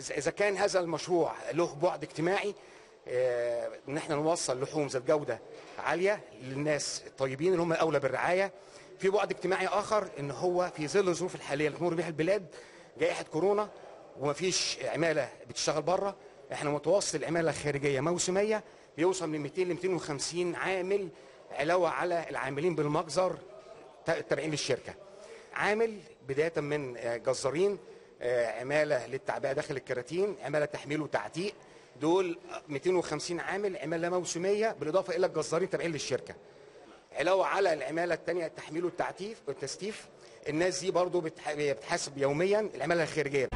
اذا كان هذا المشروع له بعد اجتماعي آه، ان احنا نوصل لحوم ذات جوده عاليه للناس الطيبين اللي هم اولى بالرعايه في بعد اجتماعي اخر ان هو في ظل الظروف الحاليه اللي تمر بها البلاد جائحه كورونا ومفيش عماله بتشتغل بره احنا متوسط العماله الخارجيه موسميه بيوصل من 200 ل 250 عامل علاوه على العاملين بالمجزر التابعين للشركه عامل بدايه من آه، جزارين آه، عماله للتعبئه داخل الكراتين عماله تحميل وتعتيق دول 250 عامل عماله موسميه بالاضافه الى الجزارين تابعين للشركه علاوه على العماله الثانيه التحميل والتعتيف والتستيف الناس دي برضو بتح- بتحاسب يوميا العماله الخارجيه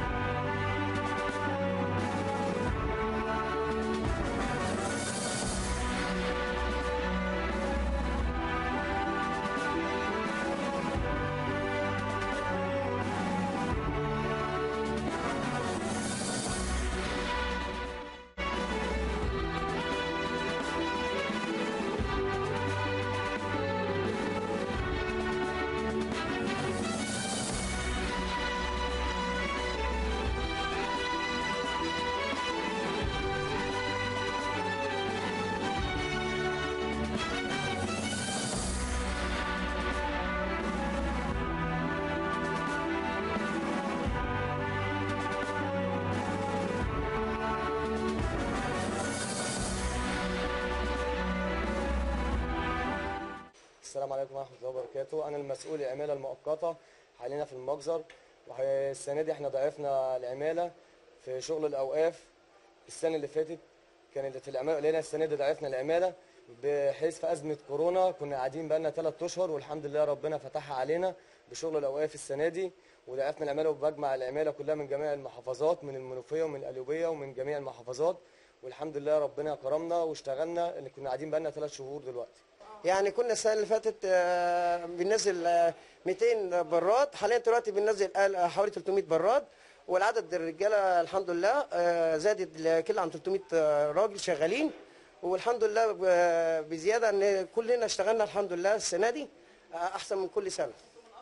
السلام عليكم ورحمة الله وبركاته أنا المسؤول العمالة المؤقتة حاليا في المجزر والسنة دي احنا ضعفنا العمالة في شغل الأوقاف السنة اللي فاتت كانت العمالة قليلة السنة دي ضعفنا العمالة بحيث في أزمة كورونا كنا قاعدين بقالنا ثلاث أشهر والحمد لله ربنا فتحها علينا بشغل الأوقاف السنة دي وضعفنا العمالة وبجمع العمالة كلها من جميع المحافظات من المنوفية ومن القليوبية ومن جميع المحافظات والحمد لله ربنا كرمنا واشتغلنا اللي كنا قاعدين بقالنا ثلاث شهور دلوقتي يعني كنا السنه اللي فاتت آه، بننزل آه، 200 براد حاليا دلوقتي بننزل آه، حوالي 300 براد والعدد الرجاله الحمد لله آه، زادت كل عن 300 آه، راجل شغالين والحمد لله ب- بزياده ان كلنا اشتغلنا الحمد لله السنه دي آه، احسن من كل سنه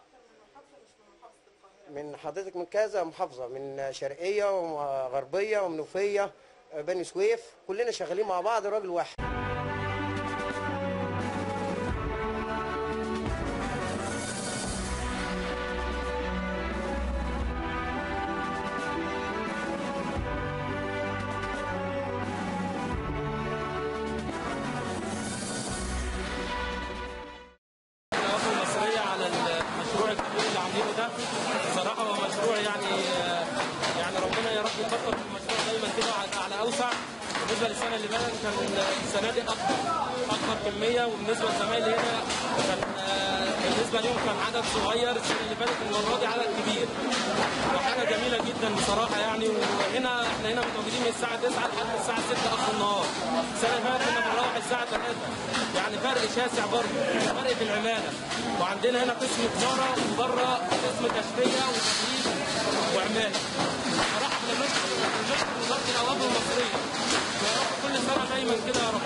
من حضرتك من كذا محافظه من شرقيه وغربيه ومنوفيه آه، بني سويف كلنا شغالين مع بعض راجل واحد الوقفة المصرية على المشروع الكبير اللي عاملينه ده بصراحة هو مشروع يعني يعني ربنا يا رب يكتر في المشروع دايما كده على- على أوسع بالنسبة للسنة اللي فاتت كان السنة دي أكبر أكبر كمية وبالنسبة لزمايلي هنا كان آه، بالنسبة ليهم كان عدد صغير السنة اللي فاتت المرة دي عدد كبير وحاجة جميلة جدا بصراحة يعني وهنا احنا هنا متواجدين من الساعة 9 لحد الساعة 6 آخر النهار السنة اللي فاتت كنا بنروح الساعة 3 يعني فرق شاسع برضه فرق في العمالة وعندنا هنا قسم تجارة وبره قسم تشفية وتدريب وعمالة صراحة احنا بنشكر بنشكر وزارة الأوقاف المصرية يا رب كل سنة دايما كده يا رب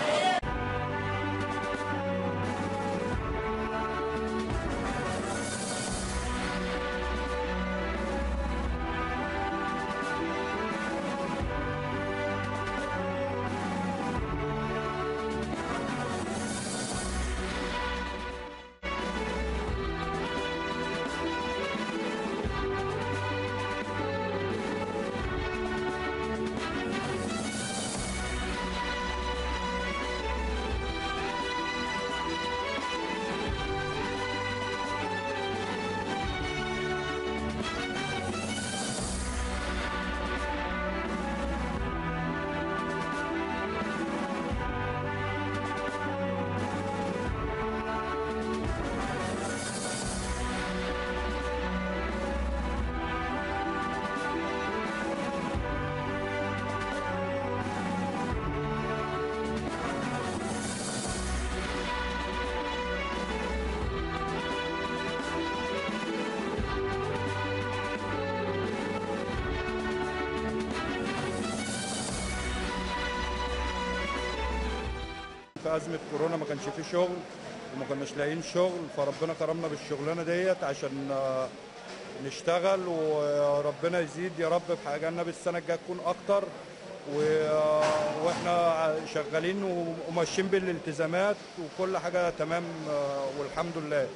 في أزمة كورونا ما كانش فيه شغل وما كناش لاقيين شغل فربنا كرمنا بالشغلانة ديت عشان آه، نشتغل وربنا يزيد يا رب في حاجة السنة الجاية تكون أكتر و- واحنا شغالين وماشيين بالالتزامات وكل حاجة تمام آه، والحمد لله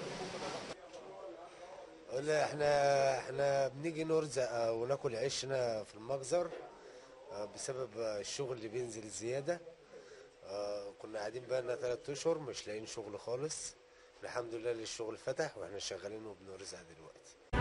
لا احنا احنا بنيجي نرزق آه، وناكل عيشنا في المجزر آه، بسبب آه، الشغل اللي بينزل زيادة آه، كنا قاعدين بقالنا ثلاث اشهر مش لاقيين شغل خالص الحمد لله اللي الشغل فتح واحنا شغالين وبنرزق دلوقتي